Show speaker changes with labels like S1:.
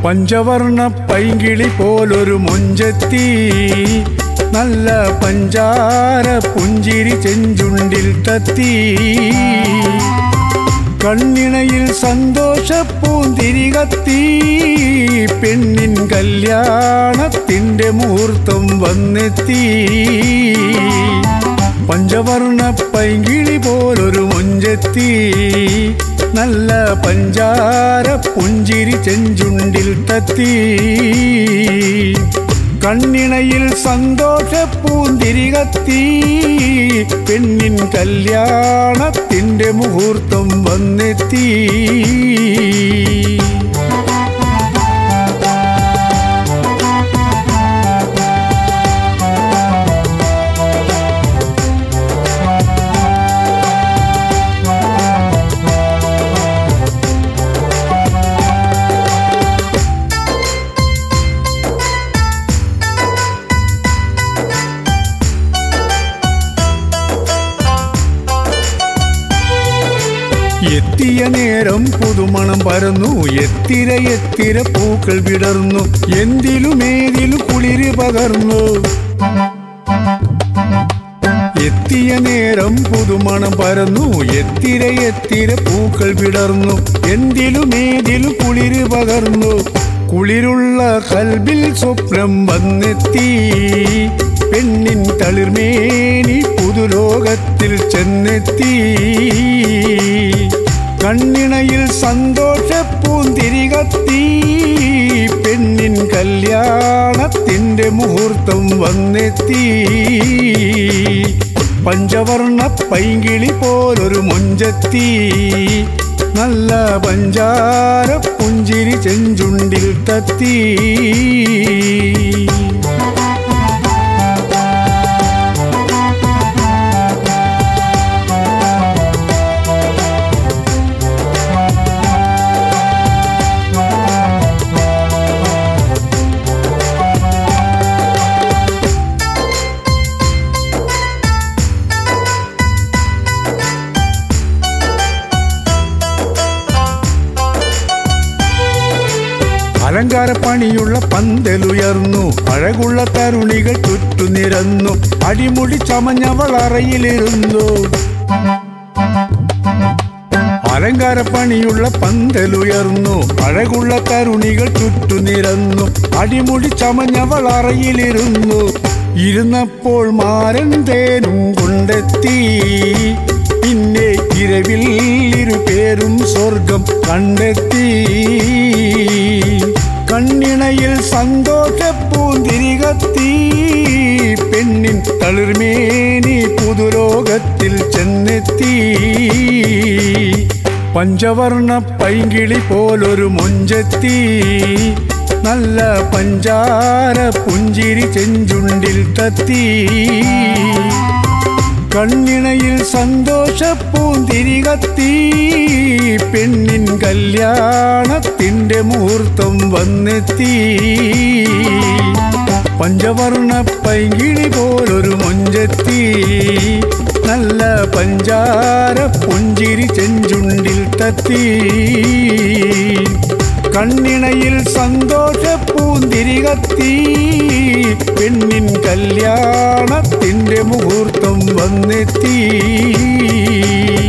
S1: പഞ്ചവർണ പൈങ്കിളി പോലൊരു മുഞ്ചത്തി നല്ല പഞ്ചാര പുഞ്ചിരി ചെഞ്ചുണ്ടിൽ തത്തി കണ്ണിണയിൽ സന്തോഷപ്പൂന്തിരി കത്തി പെണ്ണിൻ കല്യാണത്തിൻ്റെ മുഹൂർത്തം വന്നെത്തി പഞ്ചവർണ പൈങ്കിളി പോലൊരു മുഞ്ചെത്തി നല്ല പഞ്ചാര പുഞ്ചിരി ചെഞ്ചുണ്ടിൽ തത്തി കണ്ണിണയിൽ സന്തോഷപ്പൂന്തിരി കത്തി പെണ്ണിൻ കല്യാണത്തിൻ്റെ മുഹൂർത്തം വന്നെത്തി എത്തിയ നേരം പുതുമണം പരന്നു എത്തിര എത്തിര പൂക്കൾ വിടർന്നു എന്തിലും ഏതിലും കുളിര് പകർന്നു എത്തിയ നേരം പുതുമണം പരന്നു എത്തിര എത്തിര പൂക്കൾ വിടർന്നു എന്തിലും ഏതിലും കുളിര് പകർന്നു കുളിരുള്ള കൽബിൽ സ്വപ്നം വന്നെത്തി പെണ്ണിൻ തളിർമേനി പുതുലോകത്തിൽ ചെന്നെത്തി കണ്ണിണയിൽ സന്തോഷപ്പൂന്തിരി കത്തി പെണ്ണിൻ കല്യാണത്തിൻ്റെ മുഹൂർത്തം വന്നെത്തി പഞ്ചവർണ പൈങ്കിളി പോലൊരു മുഞ്ചത്തി നല്ല പഞ്ചാര പുഞ്ചിരി ചെഞ്ചുണ്ടിൽ തത്തി അലങ്കാരപ്പണിയുള്ള പന്തലുയർന്നു അഴകുള്ള തരുണികൾ ചുറ്റുനിരന്നു അടിമുടി ചമഞ്ഞവൾ അറയിലിരുന്നു അലങ്കാരപ്പണിയുള്ള പന്തലുയർന്നു അഴകുള്ള തരുണികൾ ചുറ്റുനിരന്നു അടിമുടി ചമഞ്ഞവൾ അറയിലിരുന്നു ഇരുന്നപ്പോൾ മാരൻ തേനും കൊണ്ടെത്തി പിന്നെ ഇരവിൽ ഇരുപേരും സ്വർഗം കണ്ടെത്തി കണ്ണിണയിൽ സന്തോഷപ്പൂന്തിരി കത്തി പെണ്ണിൻ തളിർമേനി പുതുലോകത്തിൽ ചെന്നെത്തി പഞ്ചവർണ പൈങ്കിളി പോലൊരു മുഞ്ചെത്തി നല്ല പഞ്ചാര പുഞ്ചിരി ചെഞ്ചുണ്ടിൽ തത്തി കണ്ണിണയിൽ സന്തോഷപ്പൂന്തിരി കത്തി പെണ്ണിൻ കല്യാണത്തിൻ്റെ മുഹൂർത്തം വന്നെത്തി പഞ്ചവർണ പൈങ്കിളി പോലൊരു മൊഞ്ചെത്തി നല്ല പഞ്ചാര പുഞ്ചിരി ചെഞ്ചുണ്ടിൽ തത്തി കണ്ണിണയിൽ സന്തോഷപ്പൂന്തിരി കത്തി പെണ്ണിൻ കല്യാണത്തിൻ്റെ മുഹൂർത്തം വന്നെത്തി